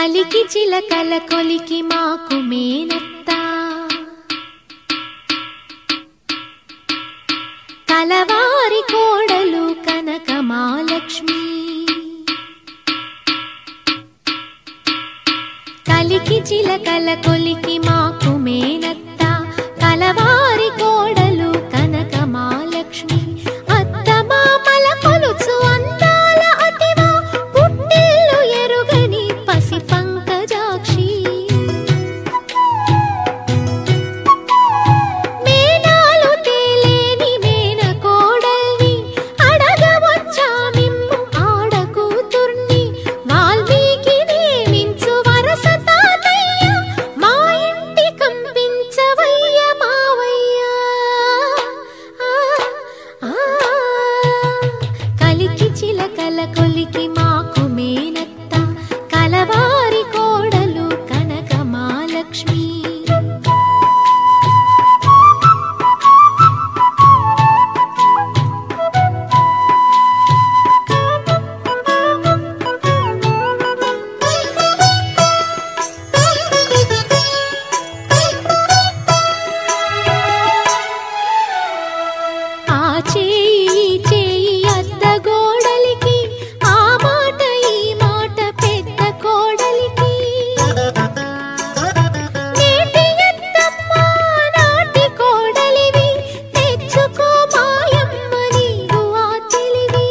కలికి చిలకల కొలికి మాకు మేనత్తా కలవారి కోడలు కనక మాలక్ష్మి కలికి చిలకల కొలికి మాకు మేనత్త కలవారి కోడలు కనక మాలక్ష్మి అత్త మామల కొలుచు అందాల అతివా పుట్టిల్లు ఎరుగని పసి పంకజాక్షి మేనాలు తేలేని మేన కోడల్ని అడగవచ్చా మిమ్ము ఆడ కూతుర్ని వాల్మీకి నియమించు వరస తాతయ్య మా ఇంటి కంపించవయ్య మావయ్య ఆ, ఆ. కలికి చిలకల కొలికి మాకు మేనత్త కలవారి కోడలు కనక మాలక్ష్మి ఆ చేయి చేయి అత్త గోడలికి ఆ మాట ఈ మాట పెద్ద కోడలికి నేటి ఎత్తమ్మ నాటి కోడలివి తెచ్చుకో మాయమ్మ నీవు ఆ తెలివి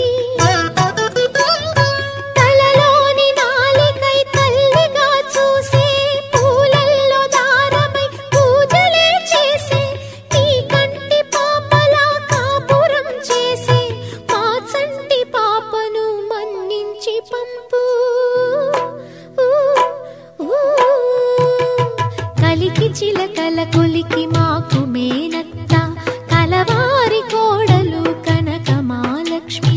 తలలోని నాలికై తల్లిగా చూసే పూలల్లో దారమై పూజలే చేసే నీ కంటి పాపలా కాపురం చేసే మా చంటి పాపను మన్నించి పంపు ఊ, ఊ. కలికి చిలకల కొలికి మాకు మేనత్త కలవారి కోడలు కనక మాలక్ష్మి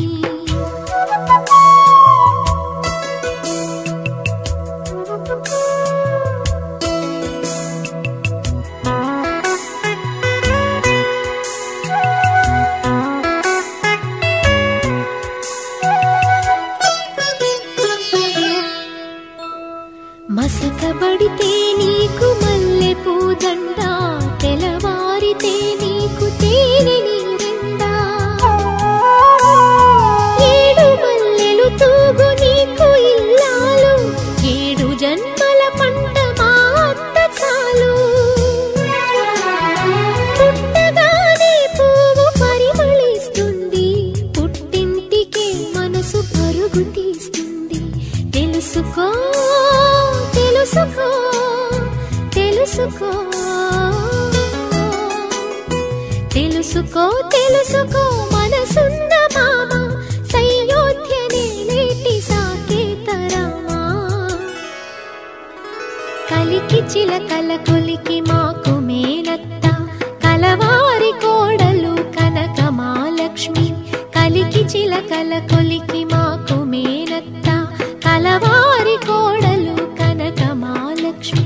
మసకబడితే నీకు మల్లె పూదండ తెలవారితే నీకు తేనె నీరెండా ఏడు మల్లెలు తూగు నీకు ఇల్లాలు ఏడు జన్మల పంట మా అత్త చాలు పుట్టగానే పువ్వు పరిమళిస్తుంది పుట్టింటికే మనసు పరుగు తీస్తుంది తెలుసుకో తెలుసుకో తెలుసుకో తెలుసుకో తెలుసుకో మనసున్న మామ సయోధ్యనే నేటి సాకేతరామా కలికి చిలకల కొలికి మాకు మేనత్త కలవారి కోడలు కనక మాలక్ష్మి కలికి చిలకల కొలికి మాకు మేనత్త కలవారి కోడలు కనక మాలక్ష్మి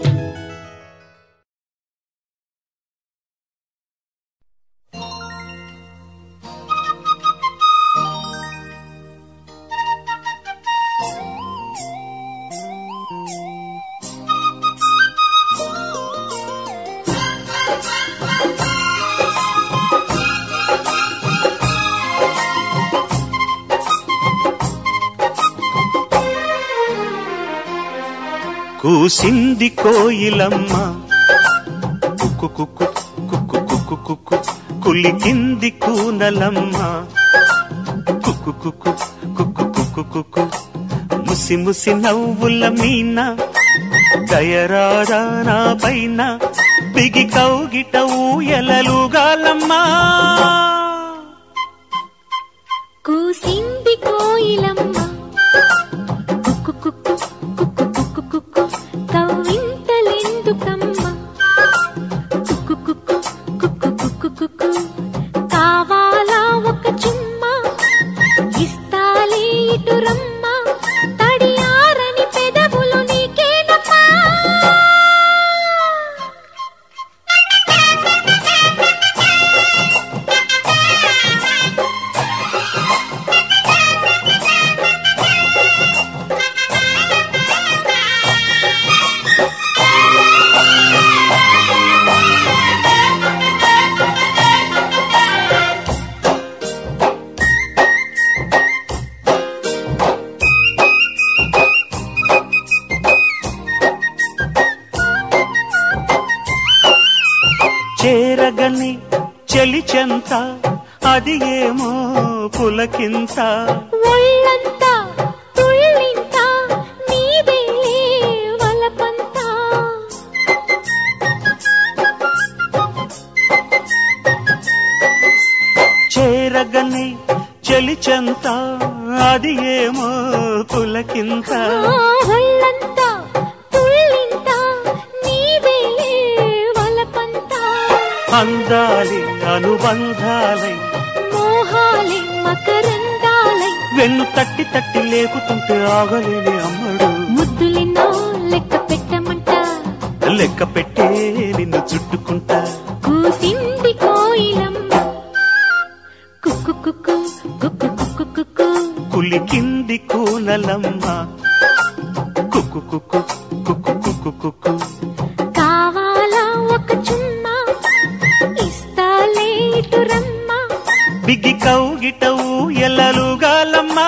కూసింది కోయిలమ్మ కుక్కు కుక్కు కుక్కు కుక్కు కుక్కు కులికింది కూనలమ్మ కుక్కు కుక్కు కుక్కు కుక్కు కుక్కు ముసి ముసి నవ్వుల మీన దయరారా నా పైన బిగి కౌగిట ఊయలలుగాలమ్మా కూసింది కోయిలమ్మ కుక్కు కుక్కు కుక్కు కుక్కు కుక్కు కవ్వింతలెందుకమ్మ కుక్కు కుక్కు కుక్కు కుక్కు కుక్కు కావాలా ఒక చుమ్మ ఇస్తాలే ఇటు రమ్మ తడియారని పెదవులు నీకేనమ్మా చేరగని చెలి చెంత అది ఏమో పులకింత ఒళ్ళంతా తుళ్ళింత నీదేలే వలపంతా చేరగని చెలి చెంత అది ఏమో పులకింత ఆ ఒళ్ళంతా తుళ్ళింత నీదేలే వలపంతా అందాలి అనుబంధాలై మోహాలే మకరందాలై వెన్ను తట్టి తట్టి లేకుతుంటే ఆగలేని అమ్మడు ముద్దులెన్నో లెక్క పెట్టమంట లెక్క పెట్టే నిన్ను చుట్టుకుంటా కూసింది కోయిలమ్మ కుక్కు కుక్కు కుక్కు కుక్కు కుక్కు కులి కింది కూనలమ్మ కుక్కు కుక్కు కుక్కు కుక్కు కుక్కు కావాలా ఒక చుమ్మా ఇస్తాలే ఇటు రమ్మా బిగ్గి కౌగిటవు ఎల్లలుగాలమ్మా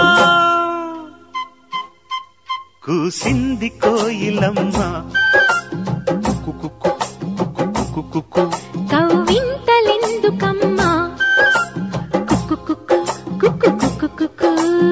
కూసింది కోయిలమ్మ కుక్కు కుక్కు కుక్కు కుక్కు కుక్కు కవ్వింతలెందుకమ్మా కుక్కు కుక్కు కుక్కు కుక్కు కుక్కు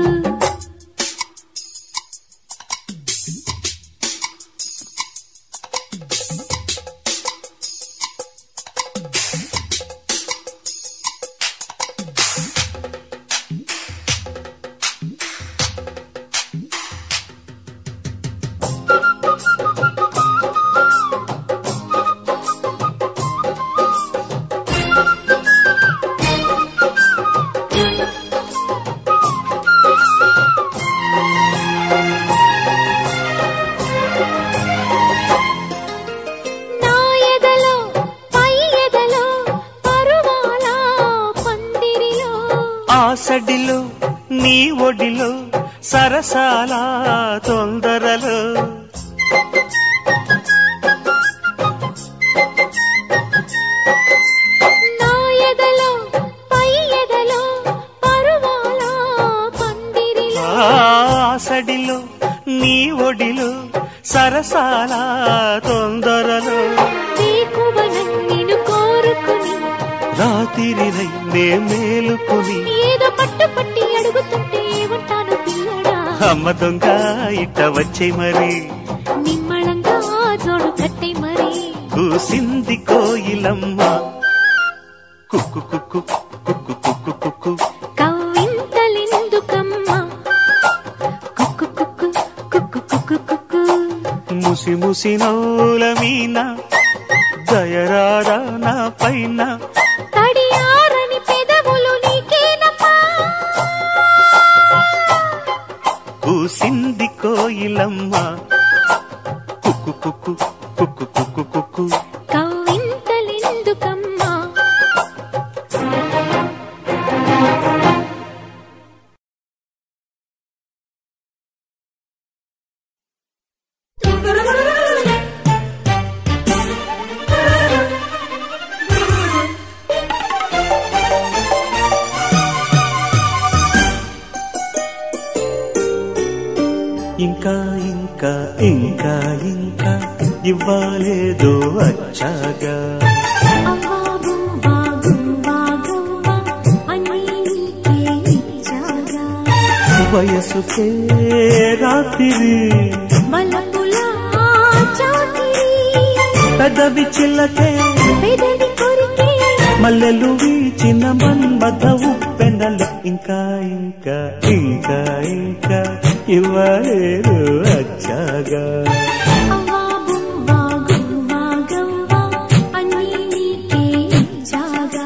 నా ఎదలో పై ఎదలో పరువాల పందిరిలో ఆసడిలో నీ ఒడిలో సరసాల తొందరలో నా ఎదలో పై ఎదలో పరువాల పందిరిలో ఆసడిలో నీ ఒడిలో సరసాల తొందరలో వేకువనం నిన్ను కోరుకుని రాతిరినై నే మేలుకుని ఏదో పట్టు పట్టి అడుగుతుంటే ఏమంటాను పిల్లడా అమ్మ దొంగ ఇట్ట వచ్చే మరి నిమ్మళంగా జోడు కట్టే మరి కూసింది కోయిలమ్మ కుక్కు కుక్కు కుక్కు కుక్కు కుక్కు కవ్వింతలెందుకమ్మా కుక్కు కుక్కు కుక్కు కుక్కు కుక్కు ముసి ముసి నౌల మీన దయరారా నా పైన తడియారని పెదవులు నీకేనమ్మా కూసింది కోయిలమ్మ కుక్కు కుక్కు కుక్కు కుక్కు కుక్కు కవ్వింతలెందుకమ్మా ఇంకా ఇంకా ఇంకా ఇంకా ఇవ్వాలేదో వచ్చాగా అవ్వా గువ్వా గువ్వా గువ్వా అన్నీ నీకే ఇచ్చాగా వయసుకే రాత్రి వలపులా చాకిరి పెదవి చిల్లకే పెదవి కొరికే మల్లెలు వీచిన మన్మథ ఉప్పెనలు ఇంకా ఇంకా ఇంకా ఇంకా ఇవ్వలేరు వచ్చాగా అవ్వా గువ్వా గువ్వా గువ్వా అన్నీ నీకే ఇచ్చాగా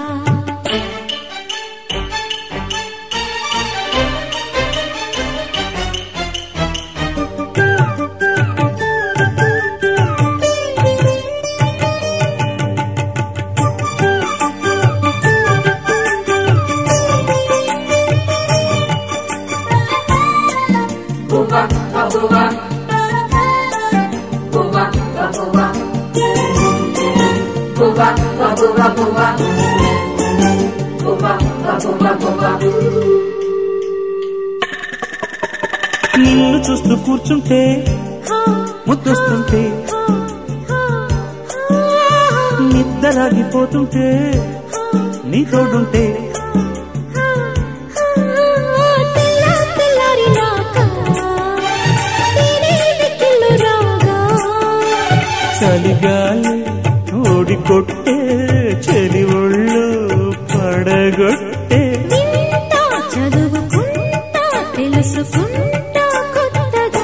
నిన్ను చూస్తూ కూర్చుంటే హా ముద్దొస్తుంటే హా హా నిద్రగిపోతుంటే నీ తోడుంటే తెల్ల తెల్లారినాక నేనే వెక్కిళ్ళు రాగా చలిగాలి ఓడి కొట్టే చెలి ఒళ్ళు పడగొట్టే వింటా చదువుకుంటా తెలుసుకుంటా కొత్తగా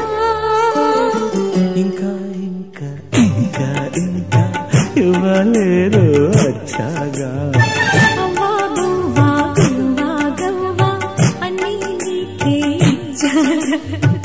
ఇంకా ఇంకా ఇంకా ఇంకా ఇవ్వలేరు వచ్చాగా అవ్వా గువ్వా గువ్వా గవ్వా అన్నీ నీకే ఇచ్చాగా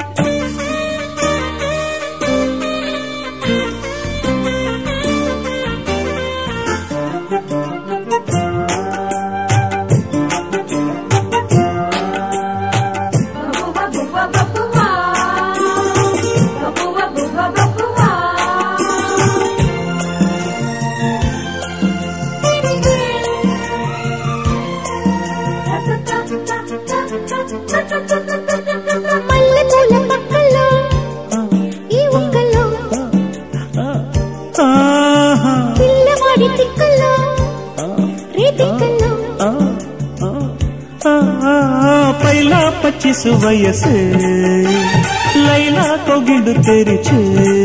మల్లెపూల పక్కలో ఈ ఒక్కలో ఆహా, పిల్లవాడి తిక్కలో రేతిక్కలో ఆ, ఆ, ఆ, పైలా పచ్చిసు వయసే లైలా తొగిడు తెరిచే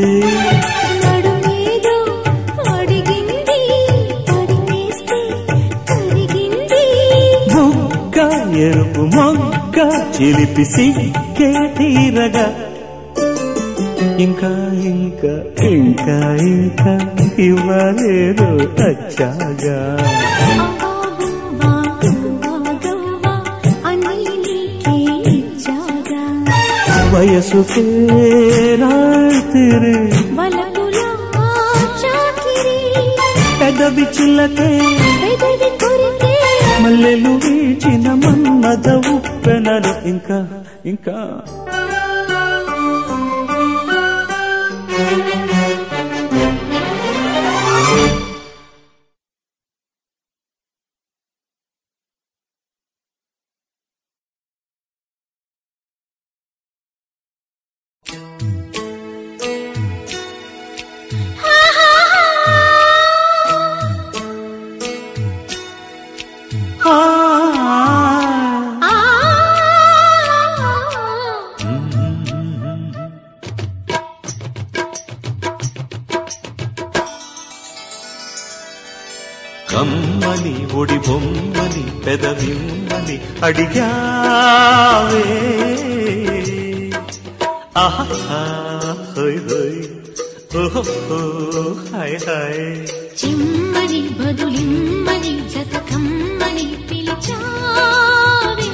నడుమేదో అడిగింది అడిగేస్తే కరిగింది బుగ్గ ఎరుపు మొగ్గ చిలిపి సిగ్గే తీరగా ఇంకా ఇంకా ఇంకా ఇంకా ఇవ్వలేదు వచ్చాగా అవ్వా గువ్వా గువ్వా గవ్వా అన్నీ నీకే ఇచ్చాగా వయసుకే రాత్రి వలపులా చాకిరి పెదవి చిల్లకే పెదవి కొరికే మల్లెలు వీచిన మన్నద ఉప్పెనలు ఇంకా ఇంకా ఆ, ఆ కమ్మని ఒడి బొమ్మని పెదవిమ్మని అడిగావే ఆహా హోయ్ హోయ్ ఓహో హాయ్ హాయ్ చిమ్మని బదులిమ్మని జతకమ్మని పిలిచావే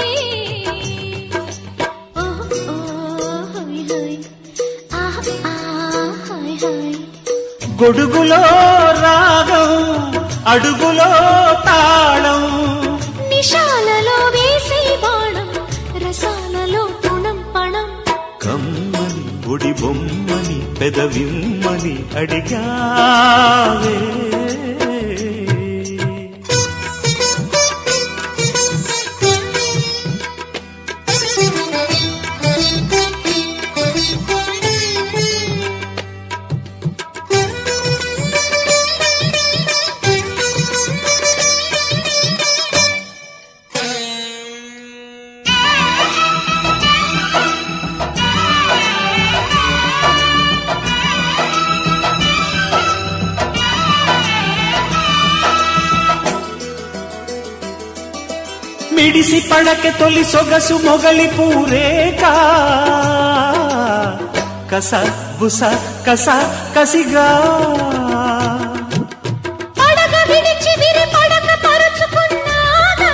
ఓహ్ ఓహ్ హోయ్ హోయ్ ఆహ్ ఆహ్ హోయ్ హోయ్ గొడుగులో రాగం అడుగులో తాళం నిశాలలో వేసే బాణం రసాలలో తుణం పణం కమ్మని ఒడి బొమ్మని పెదవిమ్మని అడిగావే మిడిసి పడకె తొలి సొగసు మొగలి పూరేక కస బుస కస కసిగా పడగ విడిచి విరి పడక పరుచుకున్నాగా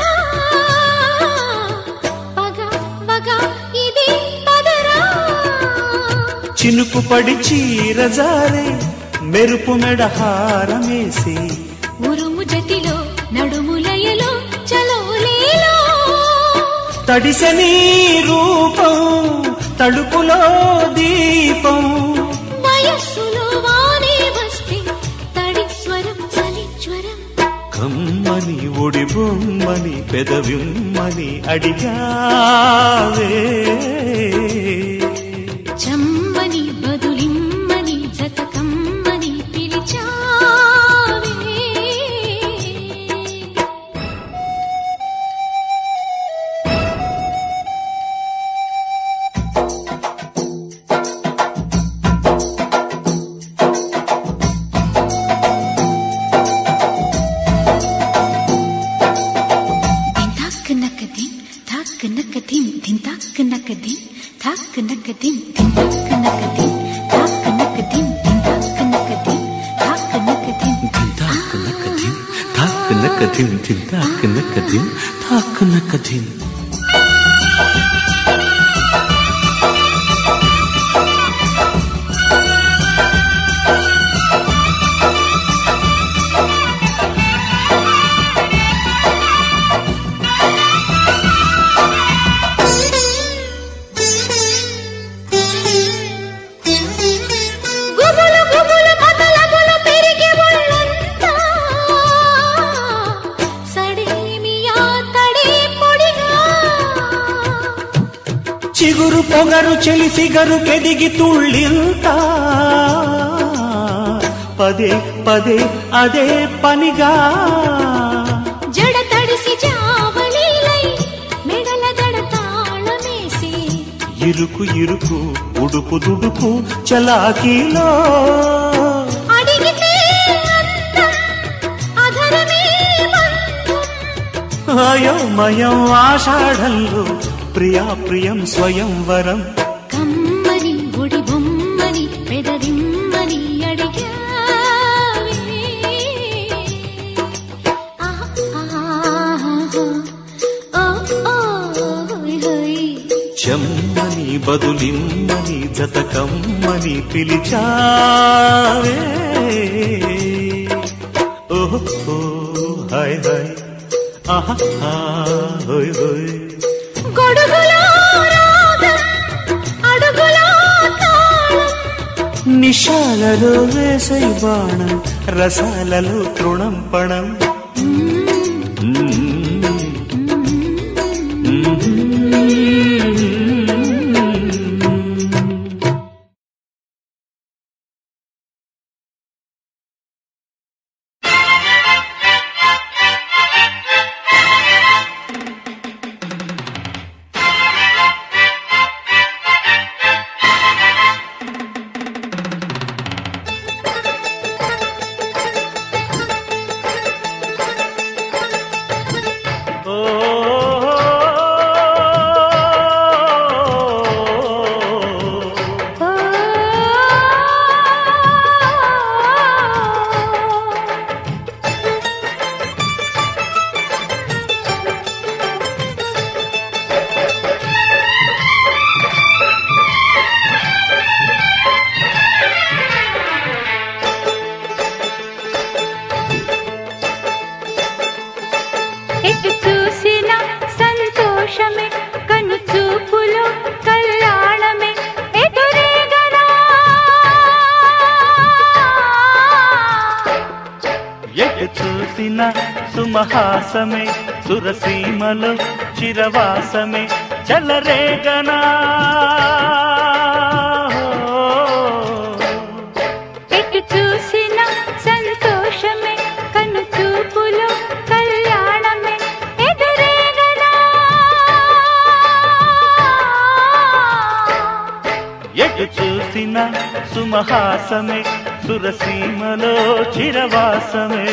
పగ పగ ఇది పదరా చినుకు పడి చీర జారే మెరుపు మెడ హారమేసి ఉరుము జతిలో నడుములయలో చలోలేలో తడిసె నీ రూపం తడుపులో దీపం వయస్సులో వానే వస్తే తడి స్వరం చలి జ్వరం కమ్మని ఒడి బొమ్మని పెదవిమ్మని అడిగావే చమ్మని బదులిమ్మని జతకమ్మని పిలిచావే ధిన్ ధిన్ తాక్ నక ధిన్ తాక్ నక ధిన్ గుబులు గుబులు మొదలగులు పెరిగి ఒళ్ళంతా సడేమియా తడి పొడిగా చిగురు పొగరు చెలి సిగరు కెదిగి తుళ్ళింత పదే పదే అదే పనిగా జడ తడిసి జావలీలై మెడల దడ తాళమేసి ఇరుకు ఇరుకు ఉడుకు దుడుకు చలాకీలో అడిగితే అందం అధరమే బంధం అయోమయం ఆషాఢంలో ప్రియా ప్రియం స్వయంవరం కమ్మని గుడి బొమ్మని పెదరిమ్మని అడిగావే ఆహా, ఆహా, ఓ, ఓ, హోయ్, హోయ్. చెమ్మని బదులిమ్మని జతకమ్మని పిలిచావే ఓహో హాయ్ హాయ్ ఆహా హోయ్ హోయ్ గొడుగులో రాగం, అడుగులో తాళం. నిశాలలో వేసై బాణం రసాలలో తృణం పణం ఓ, ఎటు చూసిన సంతోషమే కను చూపులో కళ్యాణమే ఎదురేగనా ఎటు చూసిన సుమహాసమే సురసీమలో చిరవాసమే చలరేగనా ఎటు చూసిన సంతోషమే కను చూపులో కళ్యాణమే ఎదురేగనా ఎటు చూసిన సుమహాసమే సురసీమలో చిరవాసమే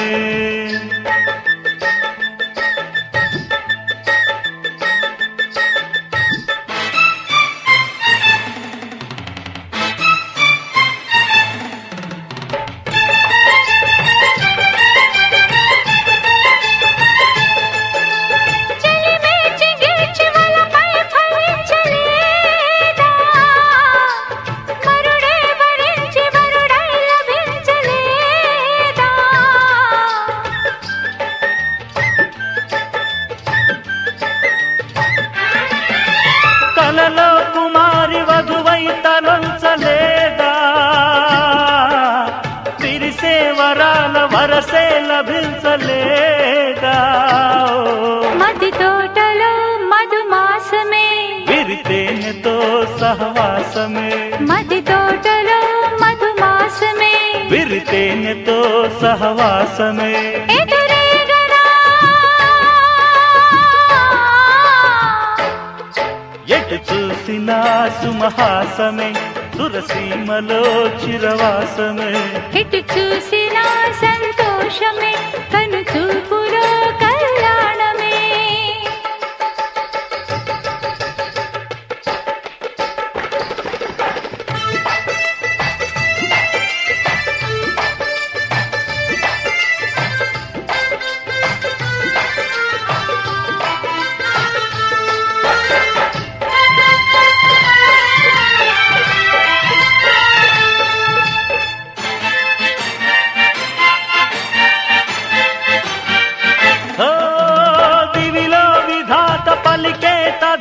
చెలిమే చిగిర్చి వలపై ఫలించలేదా? వరుడే వరించి వరుడై లభించలేదా? కలలో కుమారి వధువై తలంచలేదా విరిసే వరాల వరసే లభించలేదా మది తోటలో మధుమాసమే విరితేనెతో సహవాసమే మది తోటలో మధుమాసమే విరితేనెతో సహవాసమే ఎదురేగనా ఎటు చూసినా సుమహాసమే సురసీమలో చిరవాసమే ఎటు చూసినా సంతోషమే కను చూపులో కళ్యాణమే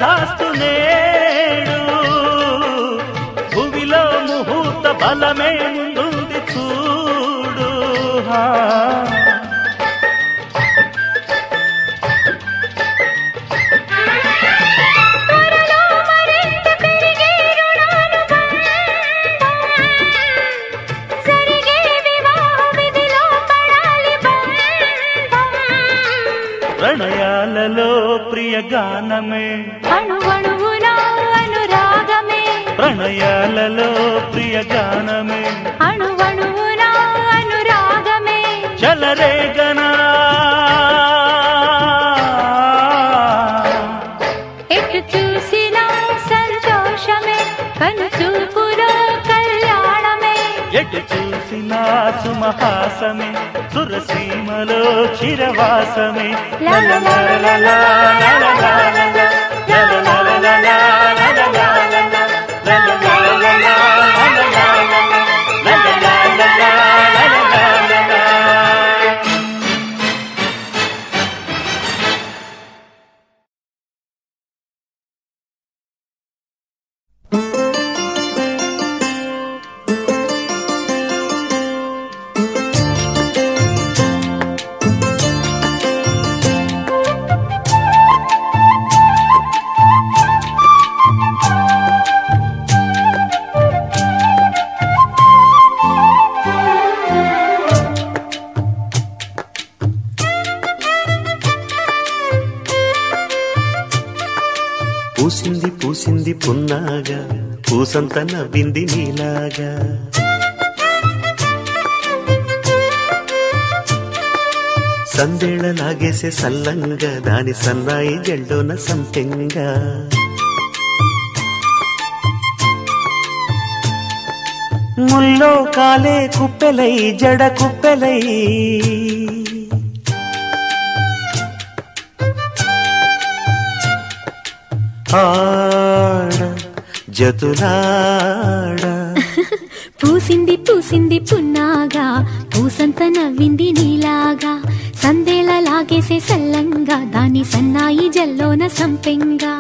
తథాస్తు నేడు భువిలో ముహూర్త బలమే ముందుంది చూడు హా. త్వరలో మరింత పెరిగే రుణానుబంధం. జరిగే వివాహ విధిలో పడాలి బంధం. ప్రణయాలలో ప్రియ గానమే అణువణువున అనురాగమే ప్రణయాలలో ప్రియ గానమే అణువణువున అనురాగమే చలరేగనా ఎటు చూసినా సంతోషమే కను చూపులో కళ్యాణమే ఎటు చూసినా సుమహాసమే సురసీమలో చిరవాసమే లలలలలా, లలలలలా, లలలలలా, లలలలలా, లలలలలా, లలలలలా, లలలలలా, లలలలలా. పూసింది పూసింది పున్నాగా పూసంత నవ్వింది నీలాగా సందేళ లాగేసే సల్లంగా దాని సన్నాయి జల్లోన సంపెంగా ముల్లో కాలే కుప్పెలై జడ కుప్పెలై ఆడ జతులాడ పూసింది పూసింది పున్నాగా పూసంత నవ్వింది నీలాగా సందేళ లాగేసే సల్లంగా దాని సన్నాయి జల్లోన సంపెంగా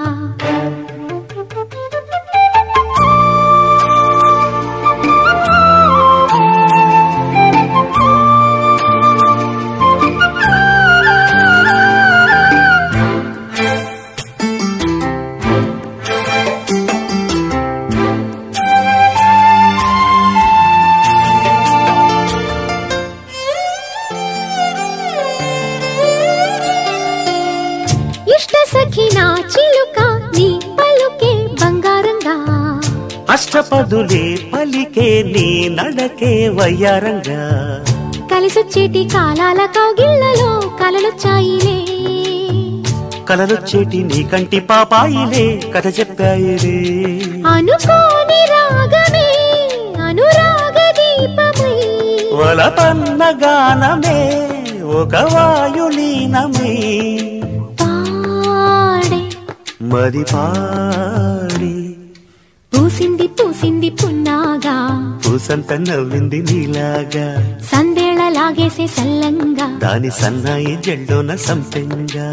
ఇష్ట సఖినా చిలుక నీ పలుకే బంగారంగా అష్టపదులే పలికే నీ నడకే వయ్యారంగా కలిసొచ్చేటి కాలాల కౌగిళ్లలో కలలొచ్చాయిలే కలలొచ్చేటి నీ కంటి పాపాయిలే కథ చెప్పాయిలే అనుకోని రాగమే అనురాగ దీపమై వలపన్న గానమే ఒక వాయులీనమే పాడే మది పాడి పూసింది పూసింది పున్నాగా పూసంత నవ్వింది నీలాగా సందేళ లాగేసే సల్లంగా దాని సన్నాయి జల్లోన సంపెంగా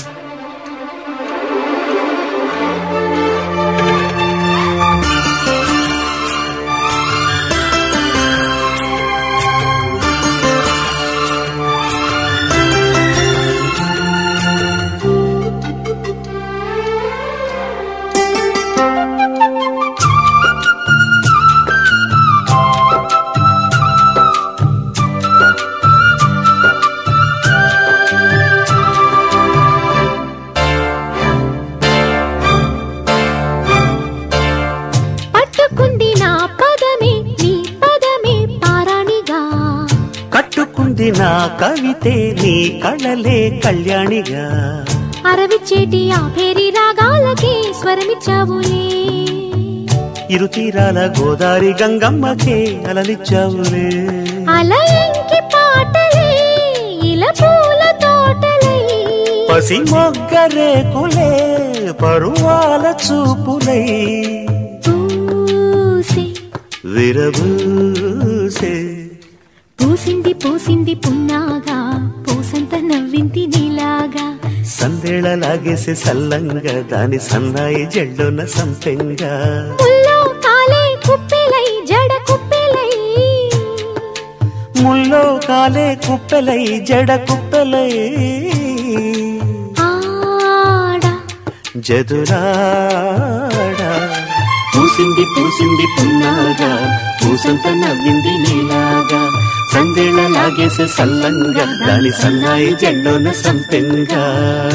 పట్టుకుంది నా పదమే నీ పదమే పారాణిగా కట్టుకుంది నా కవితే నీ కళలే కళ్యాణిగా అరవిచ్చేటి ఆ పేరి రాగాలకే స్వరమిచ్చావులే ఇరు తీరాల గోదారి గంగమ్మకే అలలిచ్చావులే అలయంకి పాటలే ఇల పూల తోటలై పసి మొగ్గరేకులే పరువాల చూపులై పూసే విరబూసే పూసింది పూసింది పున్నాగా పూసంత నవ్వింది నీలాగా సందేళ లాగేసే సల్లంగా దాని సన్నాయి జల్లున సంపెంగా ముల్లో కాలే కుప్పెలై జడ కుప్పెలై ముల్లో కాలే కుప్పెలై జడ కుప్పెలై ఆడ జదురాడా పూసింది పూసింది పున్నాగా పూసంత నవ్వింది నీలాగా సందేళ లాగేసే సల్లంగా దాని సన్నాయి జల్లున సంపెంగా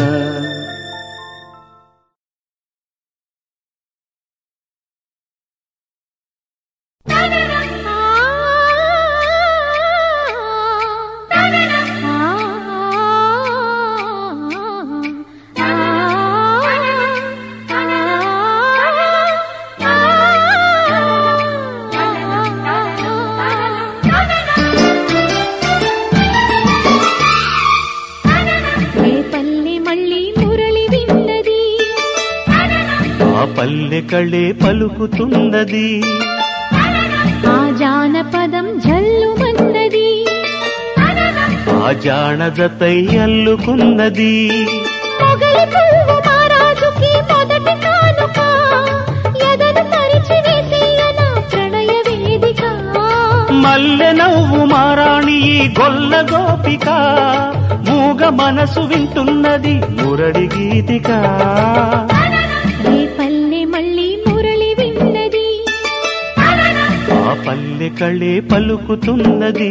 రేపల్లి మళ్ళీ మురళి విన్నది ఆ పల్లె కళే పలుకుతున్నది ఆ జానపదం జల్లుమన్నది ఆ జానజతై అల్లుకున్నది మొగలి పువ్వు మహారాజుకి మొదటి కానుక ఎదను పరిచి వేసేయన ప్రణయ వేదిక మల్లె నవ్వు మారాణి ఈ గొల్ల గోపిక మూగ మనసు వింటున్నది మురడి గీతిక రేపల్లె మళ్ళీ మురళి విన్నది ఆ పల్లె కళే పలుకుతున్నది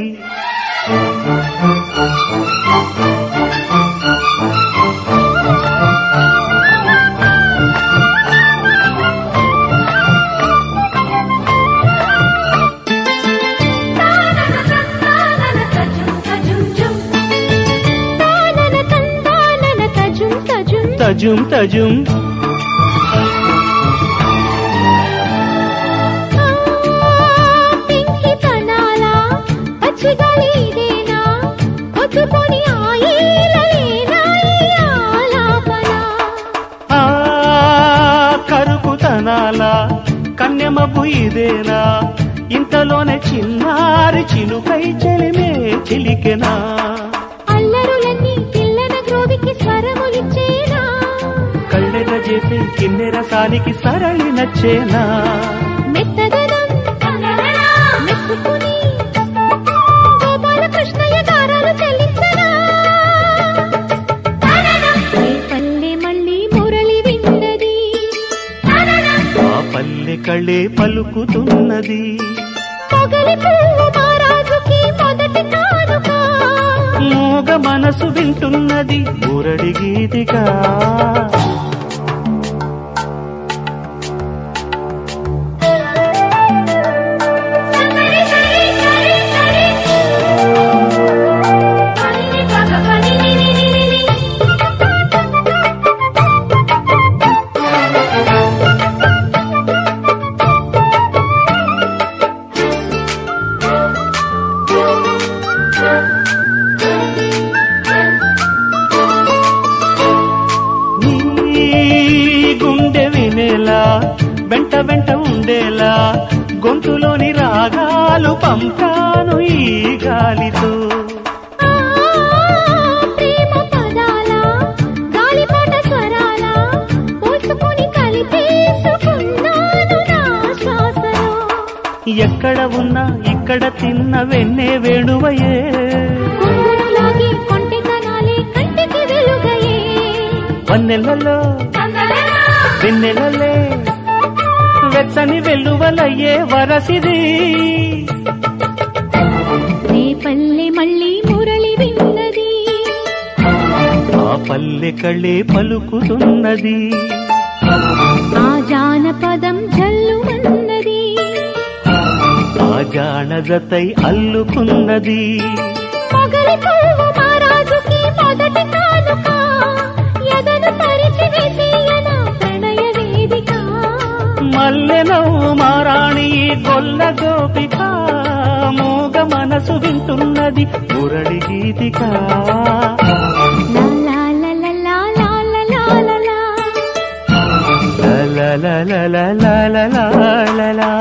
తానన తందానన తజుం తజుం తజుం తజుం పెంకి తనాలా పచ్చిగాలి ఇదేనా ఒత్తుకొని ఆయేలలేనా ఈ ఆలాపన ఆ కరుకుతనాల కన్యమపు ఇదేనా ఇంతలోనే చిన్నారి చిలుకై చెలిమే చిలికెనా అల్లరులన్నీ పిల్లన గ్రోవికి స్వరములిచ్చేనా కళ్ళెర చేసి కిన్నెర సానికి సరళి నచ్చేనా మెత్తదనం మెచ్చుకుని గోపాలకృష్ణయ్య గారాలు చెల్లించనా రేపల్లె మళ్ళీ మురళి విన్నది ఆ పల్లె కళ్ళే పలుకుతున్నది పొగలి పువ్వు మహారాజుకి మొదటి కానుక మూగ మనసు వింటున్నది మురడి గీతిగా సరి సరి సరి సరి పని పగ పని ని ని ని ని ని నీ గుండె వినేలా వెంట వెంట ఉండేలా గొంతులోని రాగాలు పంపాను ఈ గాలితో ఆ ప్రేమ పదాల గాలిపాట స్వరాల పోల్చుకొని కలిపేసుకున్నాను నా శ్వాసలో ఎక్కడ ఉన్నా ఇక్కడ తిన్న వెన్నే వేణువయే కొంగును లాగి కొంటెతనాలే కంటికి వెలుగయే వన్నెలలో వెన్నెలలే వెచ్చని వెల్లువలయ్యే వరసిది రేపల్లె మళ్ళీ మురళి విన్నది ఆ పల్లె కళ్ళే పలుకుతున్నది ఆ జానపదం జల్లుమన్నది ఆ జానజతై అల్లుకున్నది మొగలి పువ్వు మహారాజుకి మొదటి కానుక ఎదను పరిచి వేసేయన ప్రణయ వేదిక మల్లె నవ్వు మారాణి ఈ గొల్ల గోపిక మూగ మనసు వింటున్నది మురళి గీతిక లా లా లా లా లా లా లా లా లా. ల ల ల ల ల ల ల ల ల.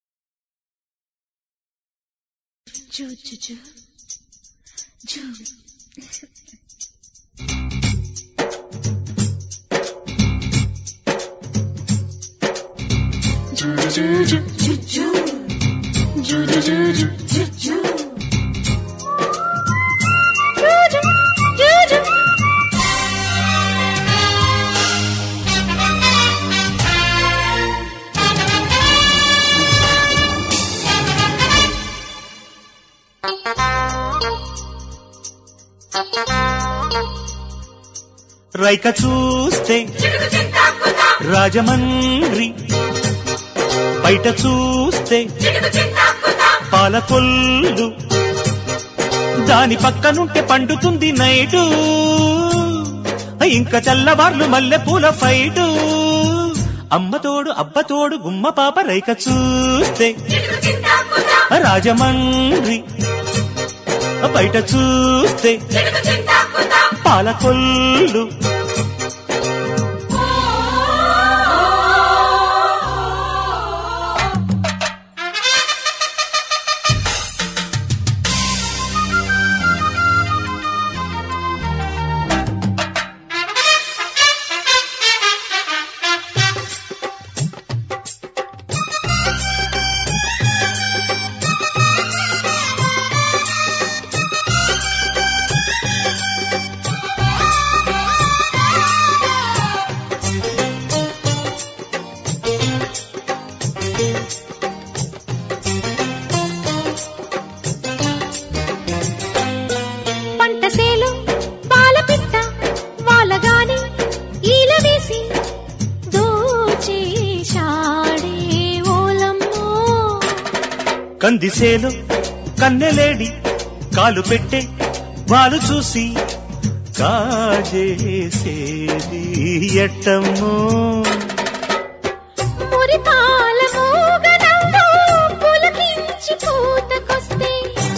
జూ జూ జూ జూ జూజు, జూజు. రైక చూస్తే రాజమండ్రి బయట చూస్తే పాలకొల్లు దాని పక్కనుంటే పండుతుంది నైటు ఇంకా తెల్లవార్లు మల్లె పూల ఫైటు అమ్మ తోడు అబ్బ తోడు గుమ్మ పాప రైక చూస్తే రాజమండ్రి బయట చూస్తే పాలకొల్లు పంట సేలు పాల పిట్ట వాలగాని ఈల వేసి దోచేశాడే ఓలమ్మో కందిసేలు కన్నెలేడి కాలు పెట్టే వాళ్ళు చూసి కాజేసేది ఎట్టమ్మో మురిపాల మూగనవ్వు పులకించి పూతకొస్తే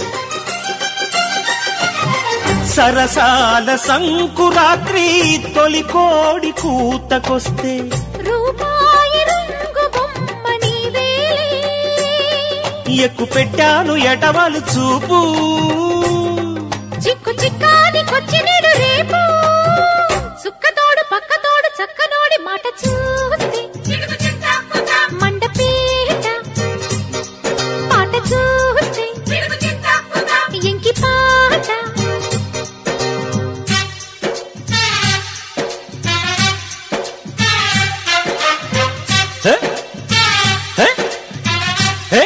సరసాల సంకురాత్రి తొలి కోడి కూతకొస్తే రూపాయి రంగు బొమ్మ నీవేలే ఎక్కు పెట్టాను ఎటవాలు చూపు చిక్కు చిక్కాది కొచ్చినేడు రేపు సుక్కతోడు పక్కతోడు చక్కనోడి మాట చూస్తే మండపేట పాట చూస్తే ఎంకి పాట హే? హే? హే?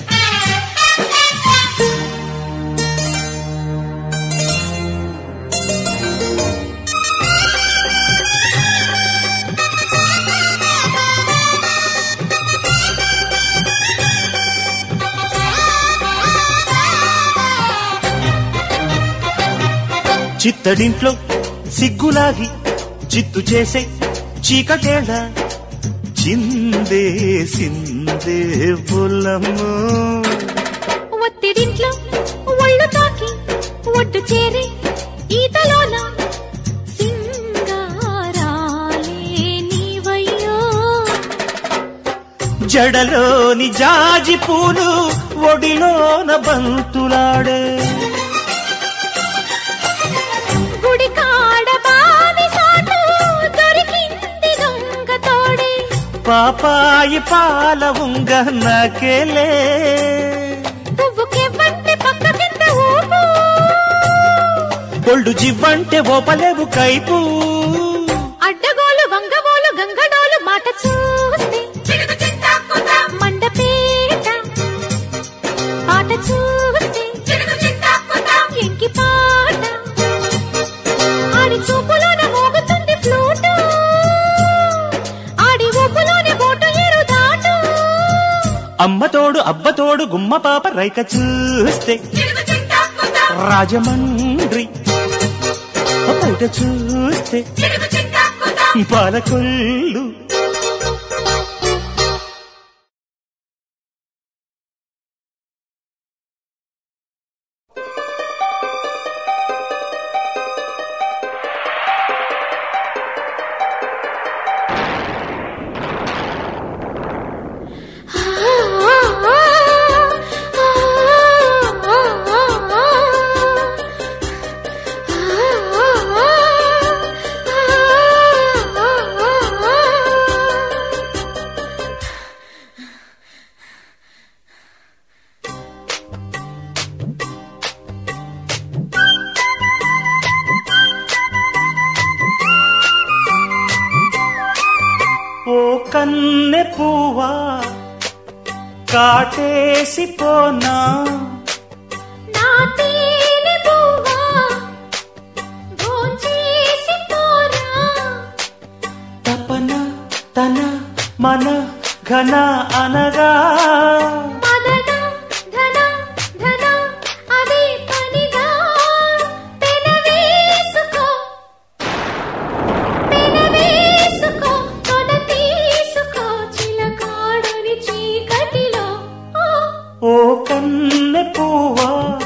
చిత్తడింట్లో సిగ్గులాగి చిత్తు చేసే చీకటేళ చిందే సిందే బుల్లమ్మో ఒత్తిడింట్లో ఒళ్ళు తాకి ఒడ్డు చేరే ఈతలోన సింగారాలే నీవయ్యో జడలోని జాజి పూలు ఒడిలోన బంతులాడే గుడి కాడ బావి సాటు దొరికింది దొంగ తోడే పాపాయి పాల ఉంగ నాకేలే పువ్వుకెవ్వంటే పక్క కింద ఊపు ఒళ్ళు జివ్వంటే ఓపలేవు కైపు అడ్డగోలు వంగబోలు గంగడోలు మాట చూస్తే మండపేట పాట చూస్తే ఎంకి పాట ఆడి చూపులోన మోగుతుంది ఫ్లూటు ఆడి ఊపులోనే బోటు ఎరు దాటు అమ్మ తోడు అబ్బ తోడు గుమ్మ పాప రైక చూస్తే రాజమండ్రి బయట చూస్తే పాలకొల్లు ఆ కన్నె పువ్వా కాటేసి పోనా నా తేనె పువ్వా భోంచేసి పోరా తపన తన మన ఘన అనగా మదన ధన ధన అదే పనిగా పెనవేసుకో పెనవేసుకో తొడ తీసుకో చిలకాడని చీకటిలో ఓ ఓ కన్నె పువ్వా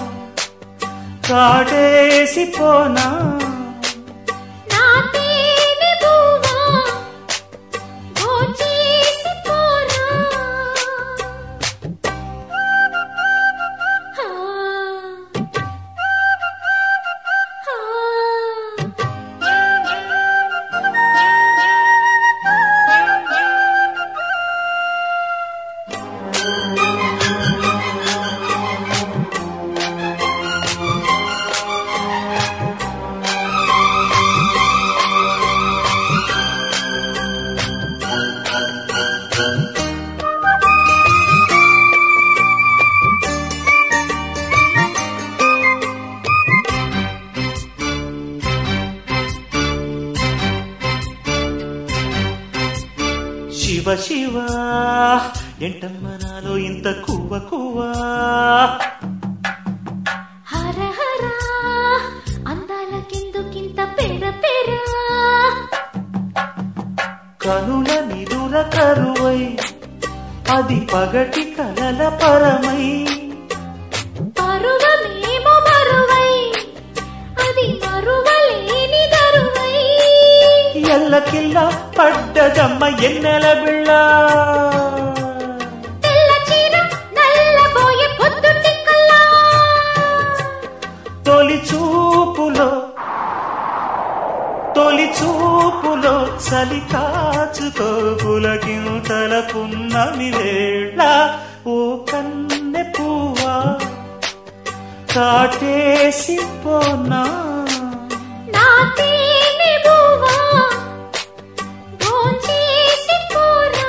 కాటేసి పోనా నా తేనె పువ్వా భోంచేసి పోరా హా శివ శివ ఎంటమ్మ నాలో ఇంత కువ్వ కువ్వా హర హర అందాలకెందుకింత పెర పెర కనుల నిదుర కరువై అది పగటి కలల పరమై పరువమేమో మరువై అది మరువలేని దరువై ఎల్లకిల్ల పడ్డదమ్మ ఎన్నెల బిళ్ళ తెల్ల చీర నల్లబోయే పొద్దుటి కల్లా తొలి చూపులో తొలి చూపులో చలి కాచుతో పులకింతల పున్నమి వేళ ఓ కన్నె పువ్వా కాటేసి పోనా నా తేనె బువ్వా భోంచేసి పోరా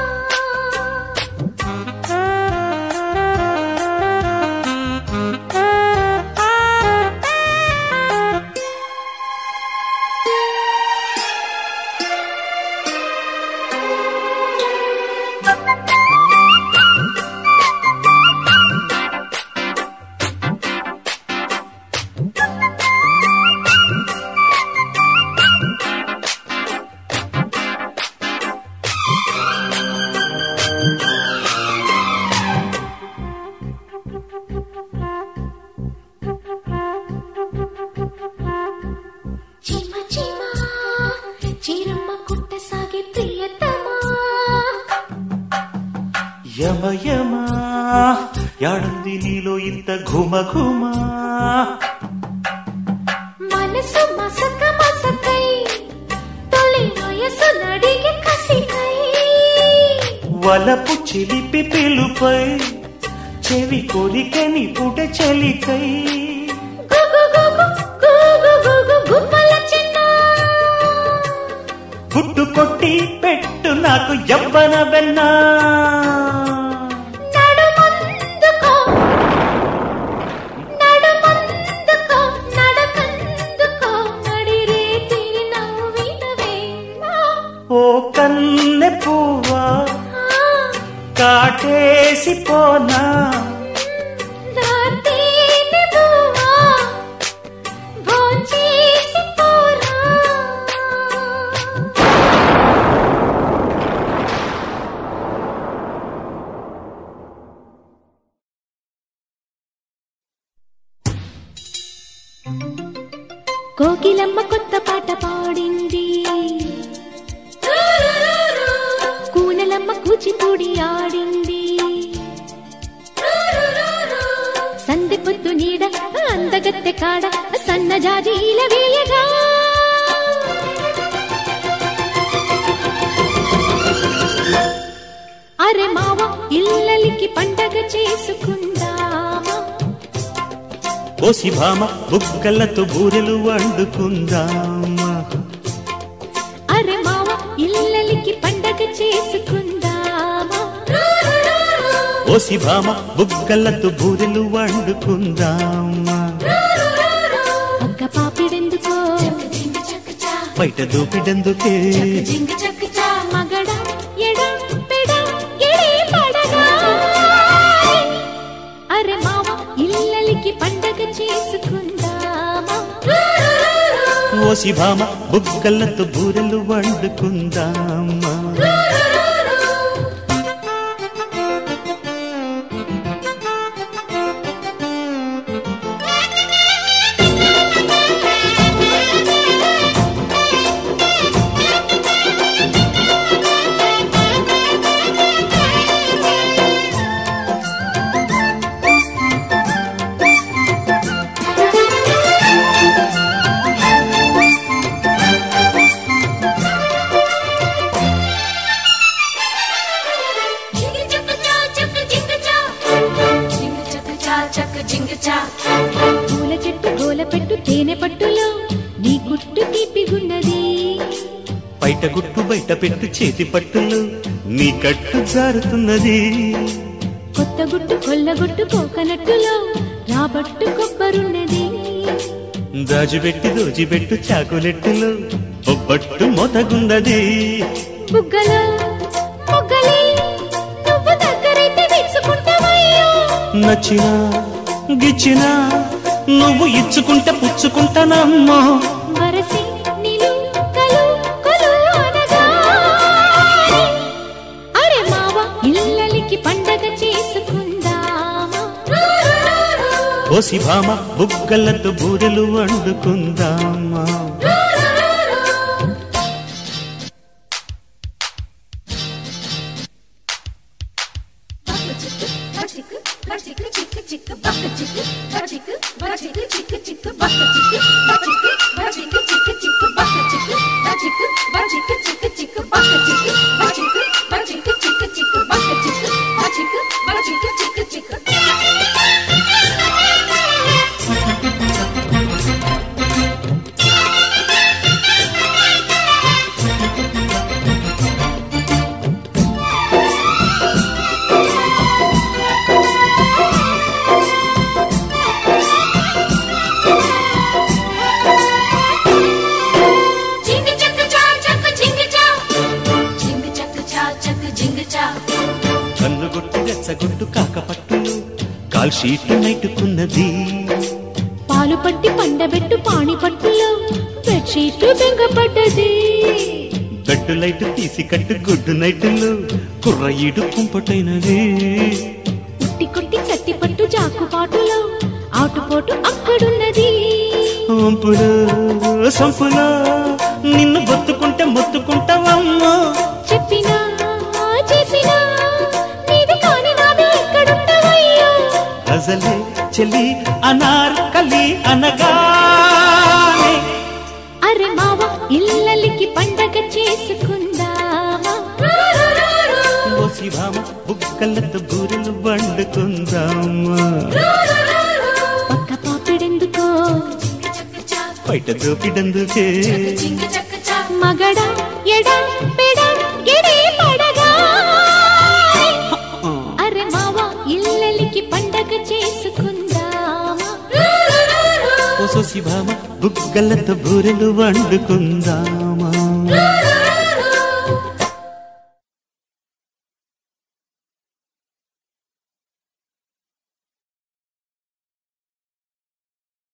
చిమ చిమ చీరమ్మ కుట్ట సాగే ప్రియతమా యమ యమ యాడుంది నీలో ఇంత ఘుమ ఘుమా మనసు మసక మసకై తొలి వయసు నడిగే కసికై వలపు చిలిపి పిలుపై చెవి కొరికని పుట చలికై గుగు గుగు గుగు గుగు గుమ్మల చిన్న గుడ్డు కొట్టి పెట్టు నాకు యవ్వన వెన్నా నడుమందుకో నడుమందుకో నడకందుకో నడిరే తిరి నవ్విన వేళ ఓ కన్నె పువ్వా ఆ కాటేసి పోనా నా తేనె బువ్వా భోంచేసి పోరా కోకిలమ్మ కొత్త పాట పాడింది కూనలమ్మ కూచిపూడి ఆడింది సందె పొద్దు నీడ అందగత్తె కాడ సన్నజాజీల వేయగా అరే మావ ఇల్లలికి పండగ చేసుకుందామా కోసి భామ బుగ్గలతో బూరెలు వండుకుందామా అరే మావ ఇల్లలికి పండగ పండగ చేసుకుందామా ఓసి భామ బుగ్గలతో బూరెలు వండుకుందామా ఒక్క పాపిడెందుకో బయట దూపిడందుకే మగడ ఎడ పెడ ఎడే పడగా అరే మావ ఇల్లలికి పండగ చేసుకుందామా ఓసి భామ బుగ్గలతో బూరెలు వండుకుందామా పూల చెట్టు గోల పెట్టు తేనె పట్టులో నీ గుట్టు తీపిగున్నది బయట గుట్టు బయట పెట్టు చేతి పట్టులు నీ కట్టు జారుతున్నది కొత్త గుట్టు కొల్లగొట్టు కోకనట్టులో రాబట్టు కొబ్బరున్నది దాచిపెట్టి దోచిపెట్టు చాకులెట్టులు బొబ్బట్టు మొతగుందది బుగ్గలో మొగ్గలే నువ్వు దగ్గరైతే విచ్చుకుంటావయ్యో నచ్చినా గిచ్చినా నువ్వు ఇచ్చుకుంటే పుచ్చుకుంటానమ్మా వరసి నిలు కలు కొలు అనగా అరే మావ ఇల్లలికి పండగ చేసుకుందామా ఓసి భామ బుగ్గలతో బూరెలు వండుకుందామా కన్నుగొట్టు రెచ్చగొట్టు కాకపట్టులు కాల్ షీట్లు నెట్టుకున్నది పాలు పట్టి పండబెట్టు పాణి పట్టులో బెడ్షీట్ బెంగపడ్డది బెడ్డు లైట్ తీసి కట్టు గుడ్డు నైటులు కుర్ర ఈడు కుంపటైనది ఉట్టి కొట్టి చట్టి పట్టు జాకు పాటులో ఆటుపోటు అక్కడున్నది వంపులు సంపులు నిన్ను బొత్తుకుంటే మొత్తుకుంటావమ్మా చెప్పినా చేసినా నీది కాని నాది ఎక్కడుంటావయ్యో గజలే చెలి అనార్కలి అనగానే అరే మావ ఇల్లలికి పండగ చేసుకుందామా ఓ శివామ బుక్కలతో బూరెలు వండుకుందామా పక్క పాపిడెందుకో బయట దోపిడందుకే మగడ ఎడ పెడ ఎడే పడగా అరే మావ ఇల్లలికి పండగ చేసుకుందామా ఓ శివామ బుక్కలతో బూరెలు వండుకుందామా